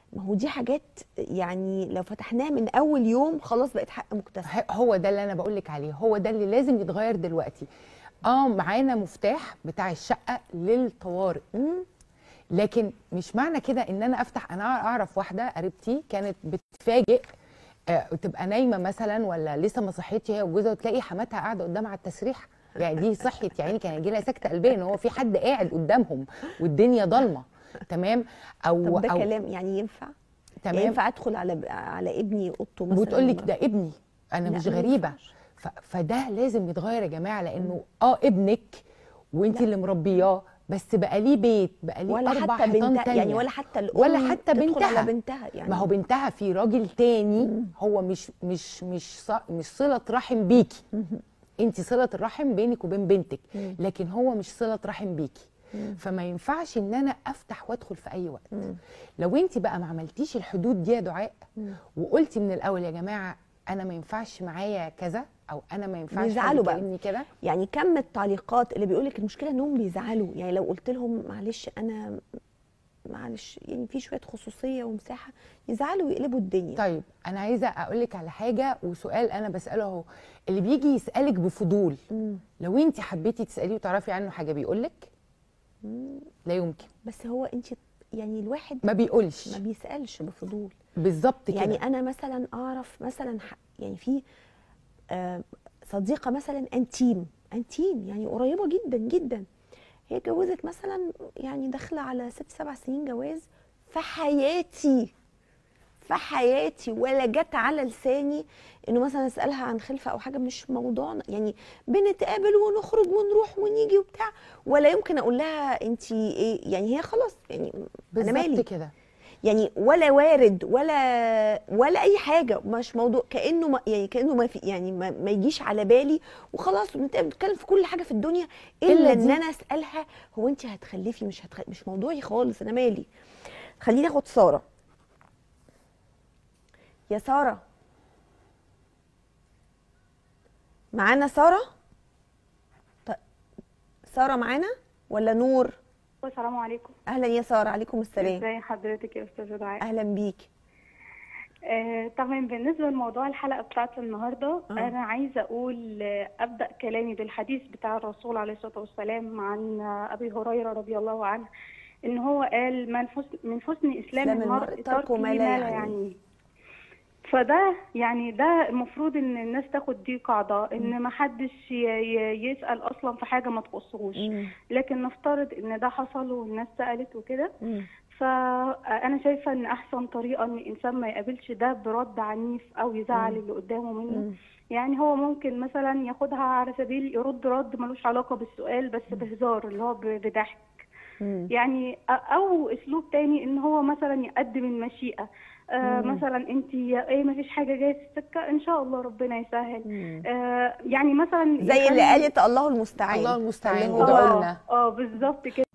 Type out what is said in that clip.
ما هو دي حاجات يعني لو فتحناها من اول يوم خلاص بقت حق مكتسب ه- هو ده اللي انا بقول لك عليه هو ده اللي لازم يتغير دلوقتي اه معانا مفتاح بتاع الشقه للطوارئ مم. لكن مش معنى كده ان انا افتح انا اعرف واحده قريبتي كانت بتفاجئ آه تبقى نايمه مثلا ولا لسه ما صحيتش هي وجوزها وتلاقي حماتها قاعده قدامها على التسريح يعني دي صحيت يعني كان يجي لها سكته قلبيه ان هو في حد قاعد قدامهم والدنيا ضلمه تمام او طب ده او كلام يعني ينفع تمام ينفع ادخل على على ابني اوضته مثلا وتقول لك وما- ده ابني انا لا، مش ما غريبه ينفعش. ف... فده لازم يتغير يا جماعه لانه اه ابنك وانت لا. اللي مربياه بس بقى ليه بيت بقى ليه ولا اربع حتى حيطان بنتها تانية يعني ولا حتى الام ولا حتى تدخل بنتها. على بنتها يعني ما هو بنتها في راجل تاني هو مش مش مش ص- مش صله رحم بيكي انت صله الرحم بينك وبين بنتك مم. لكن هو مش صله رحم بيكي مم. فما ينفعش ان انا افتح وادخل في اي وقت مم. لو انت بقى ما عملتيش الحدود دي يا دعاء مم. وقلتي من الاول يا جماعه انا ما ينفعش معايا كذا او انا ما ينفعش حد بيزعلوا بقى. يكلمني كده يعني كم التعليقات اللي بيقول لك المشكله انهم بيزعلوا يعني لو قلت لهم معلش انا معلش يعني في شويه خصوصيه ومساحه يزعلوا ويقلبوا الدنيا طيب انا عايزه اقول لك على حاجه وسؤال انا بساله اهو اللي بيجي يسالك بفضول مم. لو انت حبيتي تساليه وتعرفي عنه حاجه بيقول لك مم. لا يمكن بس هو انت يعني الواحد ما بيقولش ما بيسالش بفضول بالظبط كده يعني انا مثلا اعرف مثلا ح- يعني في آه، صديقه مثلا انتيم انتيم يعني قريبه جدا جدا هي اتجوزت مثلا يعني داخله على ست سبع سنين جواز في حياتي في حياتي ولا جت على لساني انه مثلا اسالها عن خلفه او حاجه مش موضوعنا يعني بنتقابل ونخرج ونروح ونيجي وبتاع ولا يمكن اقول لها انت ايه يعني هي خلاص يعني انا مالي بالظبط كده يعني ولا وارد ولا ولا اي حاجه مش موضوع كانه ما يعني كانه ما في يعني ما, ما يجيش على بالي وخلاص ونتقابل نتكلم في كل حاجه في الدنيا الا, إلا ان دي. انا اسالها هو انت هتخلفي مش هتخ... مش موضوعي خالص انا مالي خليني اخد ساره يا ساره معانا ساره ط- ساره معانا ولا نور السلام عليكم اهلا يا ساره عليكم السلام ازي حضرتك يا استاذه دعاء اهلا بيكي آه طبعا بالنسبه لموضوع الحلقه بتاعت النهارده آه. انا عايزه اقول آه ابدا كلامي بالحديث بتاع الرسول عليه الصلاه والسلام عن آه ابي هريره رضي الله عنه ان هو قال من حسن من حسن اسلام إسلام المرء المرء تركه ما لا يعنيه فده يعني ده المفروض ان الناس تاخد دي قاعده ان ما حدش ي- ي- يسال اصلا في حاجه ما تخصهوش مم. لكن نفترض ان ده حصل والناس سالت وكده مم. فانا شايفه ان احسن طريقه ان الانسان ما يقابلش ده برد عنيف او يزعل مم. اللي قدامه منه مم. يعني هو ممكن مثلا ياخدها على سبيل يرد رد ملوش علاقه بالسؤال بس بهزار اللي هو ب- بضحك مم. يعني أ- او اسلوب تاني ان هو مثلا يقدم المشيئه آه مم. مثلا انت ايه ما فيش حاجه جايه في السكه ان شاء الله ربنا يسهل مم. آه يعني مثلا زي اللي يخلي- قالت الله المستعان الله المستعان اللي هو- ودعوا اه لنا. اه بالظبط كده